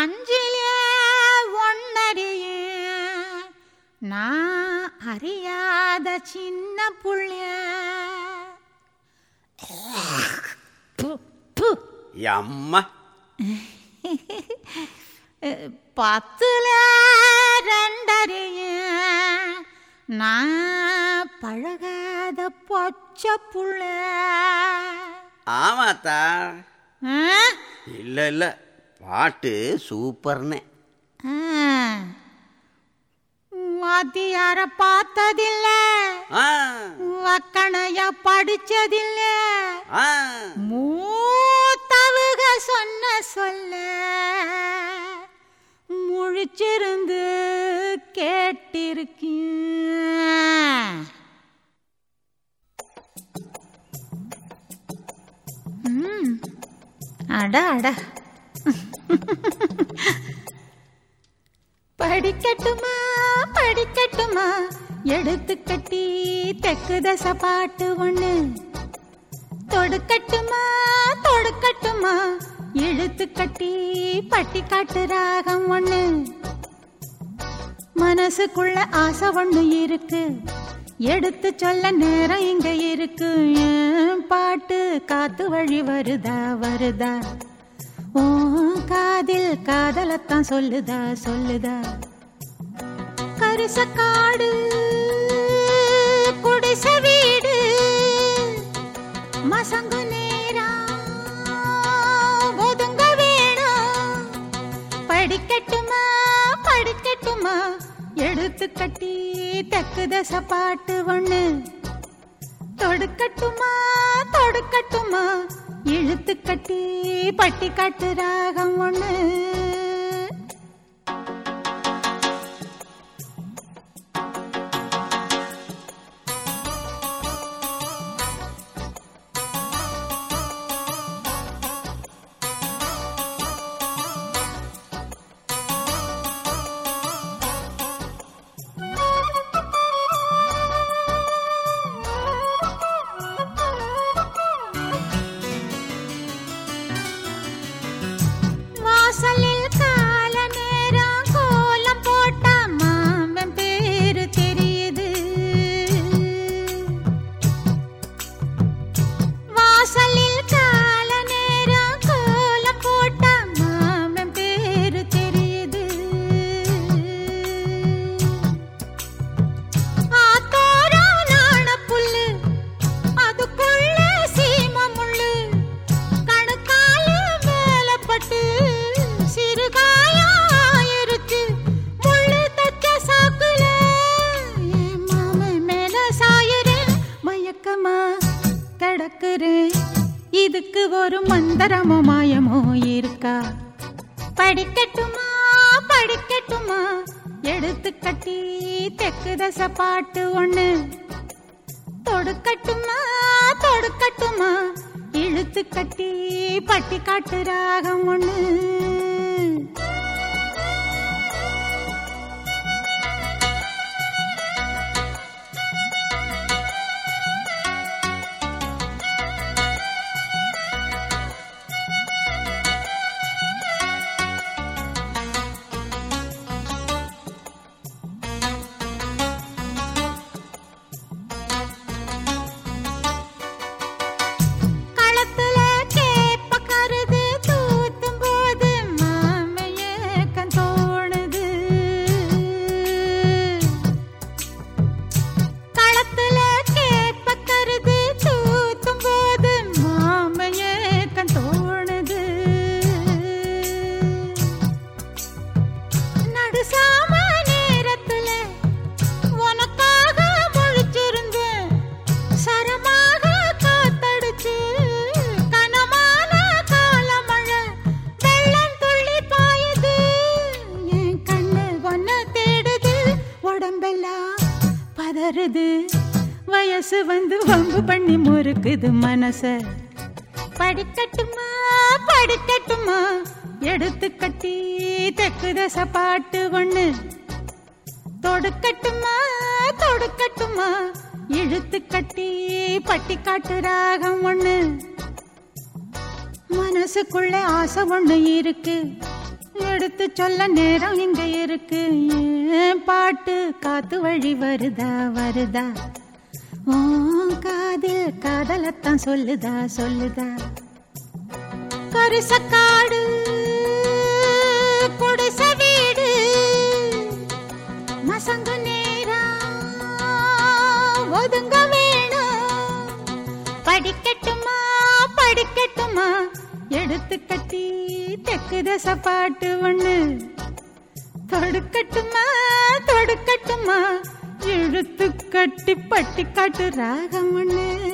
அஞ்சிலே ஒன்னறிய நான் அறியாத சின்ன புள்ள ப்பு, ப்பு. அம்மா பத்துல ரெண்டறிய நான் பழகாத பொச்ச புள்ள ஆமாத்தா ஆ? இல்லை இல்லை பாட்டு சூப்பர்னே ஆ. வாத்தியார பார்த்ததில்ல ஆ வக்கணைய படிச்சதில்ல ஆ மூத்தவுக சொன்ன சொல்ல முழிச்சிருந்து கேட்டிருக்கேன் ம், அட அட படிக்கட்டுமா படிக்கட்டுமா எடுத்து கட்டி தெக்கு தசை பாட்டு ஒண்ணு தொடுக்கட்டுமா தொடுக்கட்டுமா இழுத்து கட்டி பட்டி காட்டு ராகம் ஒண்ணு மனசுக்குள்ள ஆசை ஒண்ணு இருக்கு எடுத்து சொல்ல நேரம் இங்க இருக்கு ஏன் பாட்டு காத்து வழி வருதா வருதா ஓ காதில் காதலத்தான் சொல்லுதா சொல்லுதா கரிசக்காடு குடிச வீடு மசங்கு நேரம் ஒதுங்க வேணும் படிக்கட்டுமா படிக்கட்டுமா எடுத்து கட்டி தெக்கு தசை பாட்டு ஒண்ணு தொடுக்கட்டுமா தொடுக்கட்டுமா இழுத்து கட்டி பட்டி காட்டு ராகம் ஒண்ணு வாசலில் கால நேரம் கோலம் போட்ட மாமன் பேரு தெரியுது வாசலில் கால நேரம் கோலம் போட்ட மாமன் பேரு தெரியுது ஆத்தோரம் நாணப்புல்லு அதுக்குள்ள சீம முள்ளு கணுக்காலு மேலப்பட்டு சிறுகாயம் ஆயிருச்சு. முள்ளு தச்ச சாக்குல என் மாமன் மேல சாயுறேன். மயக்கமா கிடக்குறேன். இதுக்கு ஒரு மந்திரமோ மாயமோ இருக்கா படிக்கட்டுமா படிக்கட்டுமா எடுத்து கட்டி தெக்கு தசை பாட்டு ஒண்ணு தொடுக்கட்டுமா தொடுக்கட்டுமா இழுத்து கட்டி பட்டி காட்டு ராகம் ஒண்ணு களத்துல கேப்ப கருது தூத்தும் போது மாமையேக்கம் தோணுது களத்துல கேப்ப கருது தூத்தும் போது மாமையேக்கம் தோணுது நடுசாம நேரத்துல உனக்காக முழிச்சிருந்தேன் சரமாக காத்தடிச்சு கனமான காலமழை வெள்ளம் துள்ளி பாயுது என் கண்ணு ஒன்ன தேடுது உடம்பெல்லாம் பதறுது வயசு வந்து வம்பு பண்ணி முறுக்குது மனச படிக்கட்டுமா படிக்கட்டுமா எடுத்து கட்டி தெக்கு தசை பாட்டு ஒண்ணு தொடுக்கட்டுமா தொடுக்கட்டுமா இழுத்து கட்டி பட்டி காட்டு ராகம் ஒண்ணு மனசுக்குள்ள ஆசை ஒண்ணு இருக்கு எடுத்து சொல்ல நேரம் இங்க இருக்கு ஏன் பாட்டு காத்து வழி வருதா வருதா ஓ காதில் காதலத்தான் சொல்லுதா சொல்லுதா கரிசக்காடு குடிச வீடு மசங்கு நேரம் ஒதுங்க வேணும் படிக்கட்டுமா படிக்கட்டுமா எடுத்து கட்டி தெக்கு தச பாட்டு ஒண்ணு தொடுக்கட்டுமா தொடுக்கட்டுமா இழுத்து கட்டி பட்டி காட்டு ராகம் ஒண்ணு